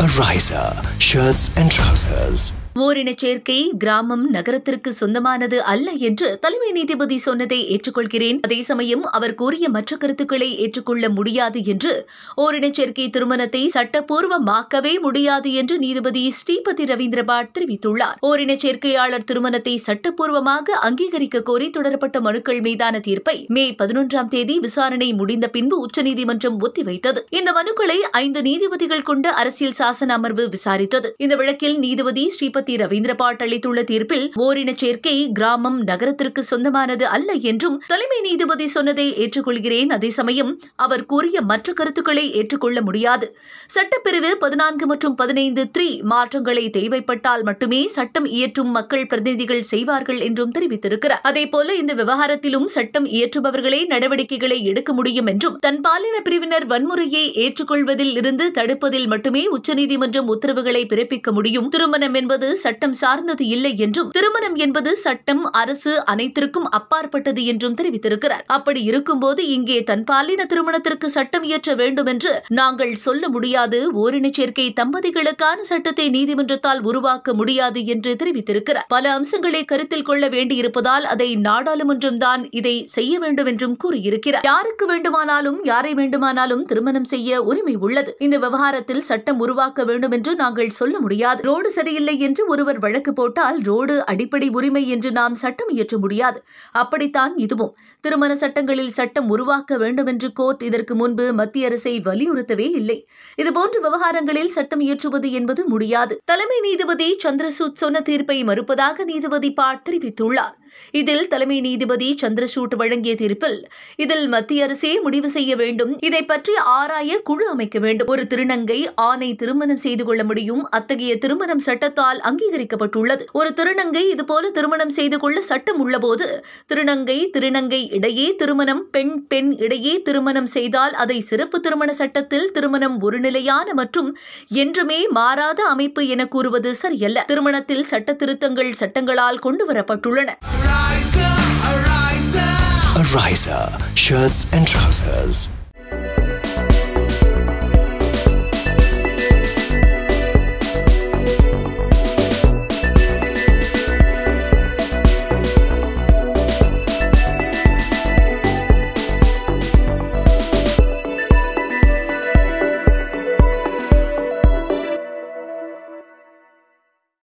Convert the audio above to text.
Ariza Shirts and Trousers. ஓரினச் சேர்க்கை கிராமம் நகரத்திற்கு சொந்தமானது அல்ல என்று தலைமை நீதிபதி சொன்னதை ஏற்றுக்கொள்கிறேன் அதே சமயம் அவர் கூறிய மற்ற கருத்துக்களை ஏற்றுக்கொள்ள முடியாது என்று ஓரினச் சேர்க்கை திருமணத்தை சட்டப்பூர்வமாக்கவே முடியாது என்று நீதிபதி ஸ்ரீபதி ரவீந்திரபாட் தெரிவித்துள்ளார் ஓரினச் சேர்க்கையாளர் திருமணத்தை சட்டப்பூர்வமாக அங்கீகரிக்க கோரி தொடரப்பட்ட மனுக்கள் மீதான தீர்ப்பை மே பதினொன்றாம் தேதி விசாரணை முடிந்த பின்பு உச்சநீதிமன்றம் ஒத்திவைத்தது இந்த மனுக்களை ஐந்து நீதிபதிகள் கொண்ட அரசியல் சாசன அமர்வு விசாரித்தது இந்த வழக்கில் நீதிபதி ஸ்ரீபதி ரவீந்திரபாட் அளித்துள்ள தீர்ப்பில் ஓரினச் சேர்க்கை கிராமம் நகரத்திற்கு சொந்தமானது அல்ல என்றும் தலைமை நீதிபதி சொன்னதை ஏற்றுக்கொள்கிறேன் அதே சமயம் அவர் கூறிய மற்ற கருத்துக்களை ஏற்றுக்கொள்ள முடியாது சட்டப்பிரிவு பதினான்கு மற்றும் பதினைந்து த்ரீ மாற்றங்களை தேவைப்பட்டால் மட்டுமே சட்டம் இயற்றும் மக்கள் பிரதிநிதிகள் செய்வார்கள் என்றும் தெரிவித்திருக்கிறார் அதேபோல இந்த விவகாரத்திலும் சட்டம் இயற்றுபவர்களே நடவடிக்கைகளை எடுக்க முடியும் என்றும் தன் பாலின பிரிவினர் வன்முறையை ஏற்றுக்கொள்வதில் இருந்து தடுப்பதில் மட்டுமே உச்சநீதிமன்றம் உத்தரவுகளை பிறப்பிக்க முடியும் திருமணம் என்பது சட்டம் சார்ந்தது இல்லை என்றும் திருமணம் என்பது சட்டம் அரசு அனைத்திற்கும் அப்பாற்பட்டது என்றும் தெரிவித்திருக்கிறார் அப்படி இருக்கும்போது இங்கே தன் பாலின திருமணத்திற்கு சட்டம் இயற்ற வேண்டும் என்று நாங்கள் சொல்ல முடியாது ஓரினச் சேர்க்கை தம்பதிகளுக்கான சட்டத்தை நீதிமன்றத்தால் உருவாக்க முடியாது என்று தெரிவித்திருக்கிறார் பல அம்சங்களை கருத்தில் கொள்ள வேண்டியிருப்பதால் அதை நாடாளுமன்றம் தான் இதை செய்ய வேண்டும் என்றும் கூறியிருக்கிறார் யாருக்கு வேண்டுமானாலும் யாரை வேண்டுமானாலும் திருமணம் செய்ய உரிமை உள்ளது இந்த விவகாரத்தில் சட்டம் உருவாக்க வேண்டும் என்று நாங்கள் சொல்ல முடியாது ரோடு சரியில்லை என்று ஒருவர் வழக்கு போட்டால் ரோடு அடிப்படை உரிமை என்று நாம் சட்டம் இயற்ற முடியாது அப்படித்தான் இதுவும் திருமண சட்டங்களில் சட்டம் உருவாக்க வேண்டும் என்று கோர்ட் இதற்கு முன்பு மத்திய அரசை வலியுறுத்தவே இல்லை இதுபோன்ற விவகாரங்களில் சட்டம் இயற்றுவது என்பது முடியாது தலைமை நீதிபதி சந்திரசூட் சொன்ன தீர்ப்பை மறுப்பதாக நீதிபதி பாட் தெரிவித்துள்ளார் இதில் தலைமை நீதிபதி சந்திரசூட் வழங்கிய தீர்ப்பில் இதில் மத்திய அரசே முடிவு செய்ய வேண்டும் இதை பற்றி ஆராய குழு அமைக்க வேண்டும் ஒரு திருநங்கை ஆணை திருமணம் செய்து கொள்ள முடியும் அத்தகைய திருமணம் சட்டத்தால் அங்கீகரிக்கப்பட்டுள்ளது ஒரு திருநங்கை இதுபோல திருமணம் செய்து கொள்ள சட்டம் உள்ளபோது திருநங்கை திருநங்கை இடையே திருமணம் பெண் பெண் இடையே திருமணம் செய்தால் அதை சிறப்பு திருமண சட்டத்தில் திருமணம் ஒரு நிலையான மற்றும் என்றுமே மாறாத அமைப்பு என கூறுவது சரியல்ல திருமணத்தில் சட்ட திருத்தங்கள் சட்டங்களால் கொண்டுவரப்பட்டுள்ளன Ariza Shirts and Trousers.